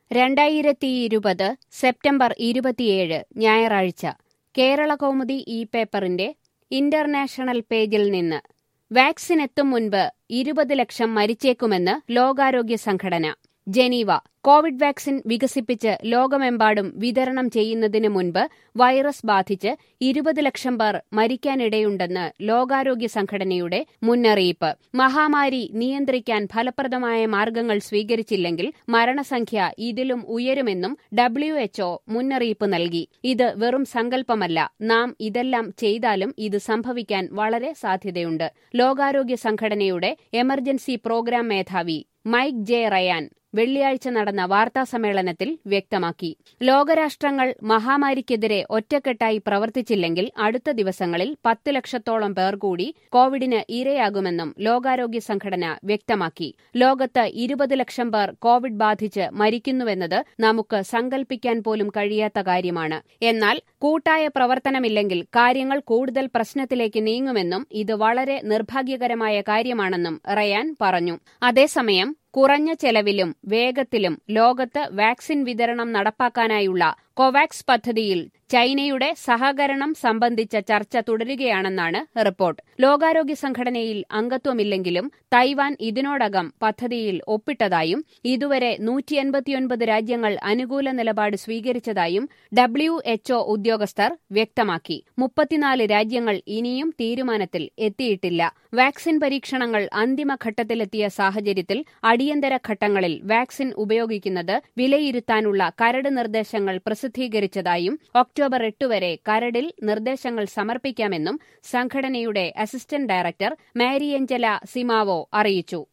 രണ്ടായിരത്തി ഇരുപത് സെപ്റ്റംബർ ഇരുപത്തിയേഴ് ഞായറാഴ്ച കേരള കൗമുദി ഈ പേപ്പറിന്റെ ഇന്റർനാഷണൽ പേജിൽ നിന്ന് വാക്സിൻ എത്തും മുൻപ് ഇരുപത് ലക്ഷം മരിച്ചേക്കുമെന്ന് ലോകാരോഗ്യ സംഘടന ജനീവ കോവിഡ് വാക്സിൻ വികസിപ്പിച്ച് ലോകമെമ്പാടും വിതരണം ചെയ്യുന്നതിന് മുൻപ് വൈറസ് ബാധിച്ച് ഇരുപത് ലക്ഷം പേർ മരിക്കാനിടയുണ്ടെന്ന് ലോകാരോഗ്യ സംഘടനയുടെ മുന്നറിയിപ്പ് മഹാമാരി നിയന്ത്രിക്കാൻ ഫലപ്രദമായ മാർഗങ്ങൾ സ്വീകരിച്ചില്ലെങ്കിൽ മരണസംഖ്യ ഇതിലും ഉയരുമെന്നും ഡബ്ല്യുഎച്ച്ഒ മുന്നറിയിപ്പ് നൽകി ഇത് വെറും സങ്കല്പമല്ല നാം ഇതെല്ലാം ചെയ്താലും ഇത് സംഭവിക്കാൻ വളരെ സാധ്യതയുണ്ട് ലോകാരോഗ്യ സംഘടനയുടെ എമർജൻസി പ്രോഗ്രാം മേധാവി മൈക്ക് ജെ റയാൻ വെള്ളിയാഴ്ച നടന്ന വാർത്താസമ്മേളനത്തിൽ വ്യക്തമാക്കി ലോകരാഷ്ട്രങ്ങൾ മഹാമാരിക്കെതിരെ ഒറ്റക്കെട്ടായി പ്രവർത്തിച്ചില്ലെങ്കിൽ അടുത്ത ദിവസങ്ങളിൽ പത്ത് ലക്ഷത്തോളം പേർ കൂടി കോവിഡിന് ഇരയാകുമെന്നും ലോകാരോഗ്യ സംഘടന വ്യക്തമാക്കി ലോകത്ത് ഇരുപത് ലക്ഷം പേർ കോവിഡ് ബാധിച്ച് മരിക്കുന്നുവെന്നത് നമുക്ക് സങ്കൽപ്പിക്കാൻ പോലും കഴിയാത്ത കാര്യമാണ് എന്നാൽ കൂട്ടായ പ്രവർത്തനമില്ലെങ്കിൽ കാര്യങ്ങൾ കൂടുതൽ പ്രശ്നത്തിലേക്ക് നീങ്ങുമെന്നും ഇത് വളരെ നിർഭാഗ്യകരമായ കാര്യമാണെന്നും റയാൻ പറഞ്ഞു അതേസമയം കുറഞ്ഞ ചെലവിലും വേഗത്തിലും ലോകത്ത് വാക്സിൻ വിതരണം നടപ്പാക്കാനായുള്ള കോവാക്സ് പദ്ധതിയിൽ ചൈനയുടെ സഹകരണം സംബന്ധിച്ച ചർച്ച തുടരുകയാണെന്നാണ് റിപ്പോർട്ട് ലോകാരോഗ്യ സംഘടനയിൽ അംഗത്വമില്ലെങ്കിലും തൈവാൻ ഇതിനോടകം പദ്ധതിയിൽ ഒപ്പിട്ടതായും ഇതുവരെ നൂറ്റിയൻപത്തിയൊൻപത് രാജ്യങ്ങൾ അനുകൂല നിലപാട് സ്വീകരിച്ചതായും ഡബ്ല്യു എച്ച്ഒ ഉദ്യോഗസ്ഥർ വ്യക്തമാക്കി മുപ്പത്തിനാല് രാജ്യങ്ങൾ ഇനിയും തീരുമാനത്തിൽ എത്തിയിട്ടില്ല വാക്സിൻ പരീക്ഷണങ്ങൾ അന്തിമഘട്ടത്തിലെത്തിയ സാഹചര്യത്തിൽ അടിയന്തര ഘട്ടങ്ങളിൽ വാക്സിൻ ഉപയോഗിക്കുന്നത് വിലയിരുത്താനുള്ള കരട് നിർദ്ദേശങ്ങൾ പ്രസിദ്ധീകരിച്ചതായും ഒക്ടോബർ എട്ട് വരെ കരടിൽ നിർദ്ദേശങ്ങൾ സമർപ്പിക്കാമെന്നും സംഘടനയുടെ അസിസ്റ്റന്റ് ഡയറക്ടർ മാരിയഞ്ചല സിമാവോ അറിയിച്ചു